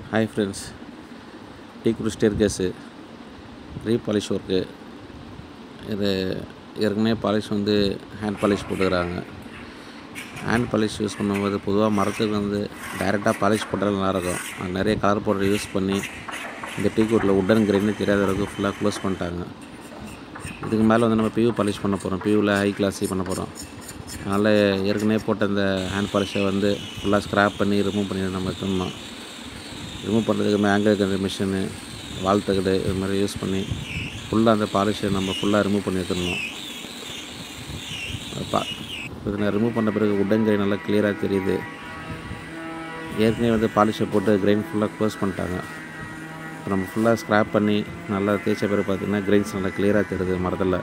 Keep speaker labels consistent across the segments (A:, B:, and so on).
A: hi friends டீ குடி stair case repolish work இது ஏற்கனவே பாலிஷ் வந்து ஹேண்ட் பாலிஷ் போட்டுக்கிறாங்க ஹேண்ட் பாலிஷ் யூஸ் பண்ணும்போது பொதுவாக மரத்துக்கு வந்து டைரெக்டாக பாலிஷ் போட்டால் நல்லாயிருக்கும் அது நிறைய கலர் பவுடர் யூஸ் பண்ணி இந்த டீ குட்டில் உட்டன் கிரெயின்னு தெரியாத அளவுக்கு ஃபுல்லாக க்ளோஸ் பண்ணிட்டாங்க இதுக்கு மேலே வந்து நம்ம பியூ பாலிஷ் பண்ண போகிறோம் பியூவில் ஹை கிளாஸி பண்ண போகிறோம் அதனால் ஏற்கனவே போட்ட இந்த ஹேண்ட் பாலிஷை வந்து ஃபுல்லாக ஸ்க்ராப் பண்ணி ரிமூவ் பண்ணி நம்ம எடுத்துடணும் ரிமூவ் பண்ணுறதுக்கு மேங்கலுக்கு அந்த மிஷினு வால் தகடு இது மாதிரி யூஸ் பண்ணி ஃபுல்லாக அந்த பாலிஷை நம்ம ஃபுல்லாக ரிமூவ் பண்ணி எடுத்துடணும் பா இதை நான் ரிமூவ் பண்ண பிறகு உடன் கிரைன் நல்லா கிளியராக தெரியுது ஏற்கனவே வந்து பாலிஷை போட்டு கிரைன் ஃபுல்லாக க்ளோஸ் பண்ணிட்டாங்க இப்போ நம்ம ஃபுல்லாக ஸ்க்ராப் பண்ணி நல்லா தேய்ச்ச பிறகு பார்த்திங்கன்னா கிரைன்ஸ் நல்லா கிளியராக தெரியுது மரத்தில்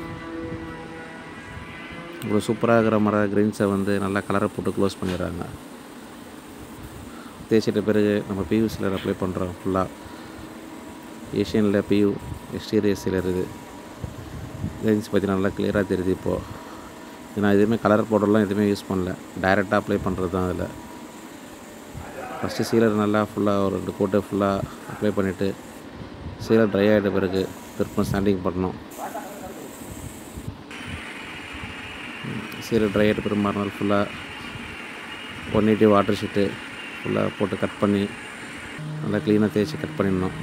A: இவ்வளோ சூப்பராக இருக்கிற மர கிரைன்ஸை வந்து நல்லா கலரை போட்டு க்ளோஸ் பண்ணிடுறாங்க தேய்ச்சிட்ட பிறகு நம்ம பியூ சிலர் அப்ளை பண்ணுறோம் ஃபுல்லாக ஏஷியனில் பியூ எக்ஸ்டீரியர் சிலர் இது கிரைன்ஸ் பார்த்தீங்கன்னா நல்லா கிளியராக தெரியுது இப்போது நான் எதுவுமே கலர் பவுடர்லாம் எதுவுமே யூஸ் பண்ணல டைரெக்டாக அப்ளை பண்ணுறது தான் அதில் ஃபஸ்ட்டு சீலர் நல்லா ஃபுல்லாக ஒரு ரெண்டு கோட்டை ஃபுல்லாக அப்ளை பண்ணிவிட்டு சீலர் ட்ரை ஆகிட்ட பிறகு திருப்பம் சாண்டிங் பண்ணணும் சீலர் ட்ரை ஆகிட்ட பிறகு மறுநாள் ஃபுல்லாக ஒன் எயிட்டி வாட்டர் ஷீட்டு ஃபுல்லாக போட்டு கட் பண்ணி நல்லா க்ளீனாக தேய்ச்சி கட் பண்ணிடணும்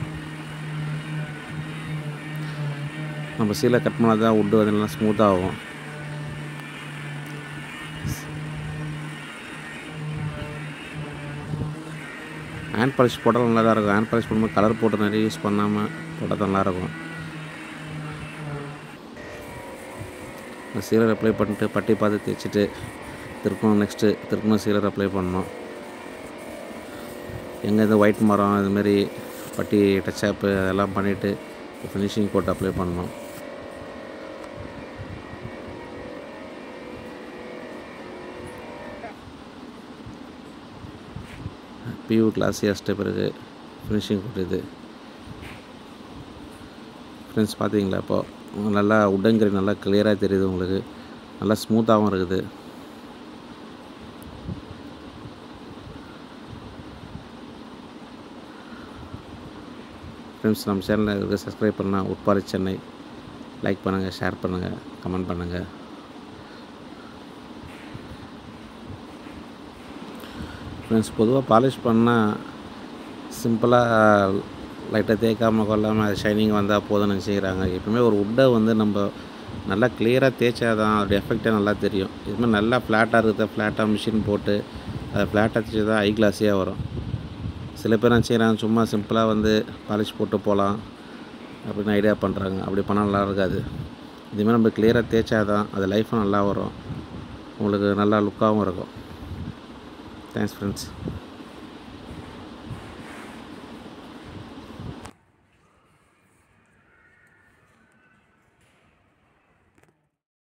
A: நம்ம சீலை கட் பண்ணால் தான் உட்டு வந்து நல்லா ஸ்மூத்தாக ஆகும் ஹேண்ட் பாலிஷ் போட்டால் நல்லா தான் இருக்கும் ஹேண்ட் பாலிஷ் பண்ணும்போது கலர் போட்டு நிறைய யூஸ் பண்ணாமல் போட்டால் தான் நல்லாயிருக்கும் சீலர் அப்ளை பண்ணிட்டு பட்டி பார்த்து தேய்ச்சிட்டு திருப்பணும் நெக்ஸ்ட்டு திருப்பணும் சீலர் அப்ளை பண்ணணும் எங்கே இந்த ஒயிட் மரம் இதுமாரி பட்டி டச்அப்பு அதெல்லாம் பண்ணிவிட்டு ஃபினிஷிங் கோட் அப்ளை பண்ணணும் பியூ கிளாஸி அடிச்சிட்ட பிறகு ஃபினிஷிங் கொடுக்குது ஃப்ரெண்ட்ஸ் பார்த்தீங்களா இப்போ நல்லா உடன்கறி நல்லா கிளியராக தெரியுது உங்களுக்கு நல்லா ஸ்மூத்தாகவும் இருக்குது ஃப்ரெண்ட்ஸ் நம்ம சேனலில் இருக்க சப்ஸ்கிரைப் பண்ணால் உட்பாரி சென்னை லைக் பண்ணுங்கள் ஷேர் பண்ணுங்கள் கமெண்ட் பண்ணுங்கள் ஃப்ரெண்ட்ஸ் பொதுவாக பாலிஷ் பண்ணால் சிம்பிளாக லைட்டாக தேய்க்காமல் கொள்ளாமல் ஷைனிங் வந்தால் போதும்னு நினச்சிக்கிறாங்க எப்பவுமே ஒரு உட்டை வந்து நம்ம நல்லா கிளியராக தேய்ச்சா தான் அதோடைய எஃபெக்டே நல்லா தெரியும் இதுமாதிரி நல்லா ஃப்ளாட்டாக இருக்கிறத ஃப்ளாட்டாக மிஷின் போட்டு அதை ஃப்ளாட்டாக தேய்ச்சி தான் ஐ கிளாஸியாக வரும் சில பேர் என்ன செய்கிறாங்க சும்மா சிம்பிளாக வந்து பாலிஷ் போட்டு போகலாம் அப்படின்னு ஐடியா பண்ணுறாங்க அப்படி பண்ணால் நல்லா இருக்காது இதுமாதிரி நம்ம கிளியராக தேய்ச்சா தான் அது லைஃப்பும் நல்லா வரும் உங்களுக்கு நல்லா லுக்காகவும் இருக்கும் தேங்க்ஸ் ஃப்ரெண்ட்ஸ்